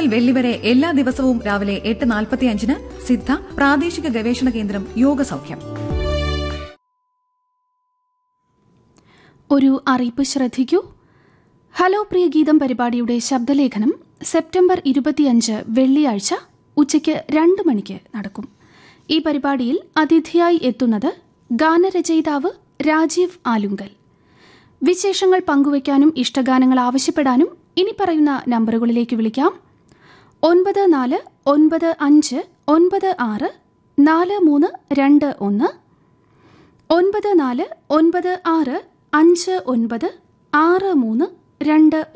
വെള്ളി വരെ എല്ലാ ദിവസവും രാവിലെ എട്ട് നാൽപ്പത്തിയഞ്ചിന് സിദ്ധ പ്രാദേശിക ഗവേഷണ കേന്ദ്രം യോഗസൗഖ്യം ഒരു അറിയിപ്പ് ശ്രദ്ധിക്കൂ ഹലോ പ്രിയ ഗീതം പരിപാടിയുടെ ശബ്ദലേഖനം സെപ്റ്റംബർ ഇരുപത്തിയഞ്ച് വെള്ളിയാഴ്ച ഉച്ചയ്ക്ക് രണ്ട് മണിക്ക് നടക്കും ഈ പരിപാടിയിൽ അതിഥിയായി എത്തുന്നത് ഗാനരചയിതാവ് രാജീവ് ആലുങ്കൽ വിശേഷങ്ങൾ പങ്കുവയ്ക്കാനും ഇഷ്ടഗാനങ്ങൾ ആവശ്യപ്പെടാനും ഇനി പറയുന്ന നമ്പറുകളിലേക്ക് വിളിക്കാം ഒൻപത് നാല് ഒൻപത് അഞ്ച് ഒൻപത് ആറ് നാല് മൂന്ന് രണ്ട് ഒന്ന് ഒൻപത് നാല് ഒൻപത് ആറ് അഞ്ച് ഒൻപത് ആറ് മൂന്ന് രണ്ട്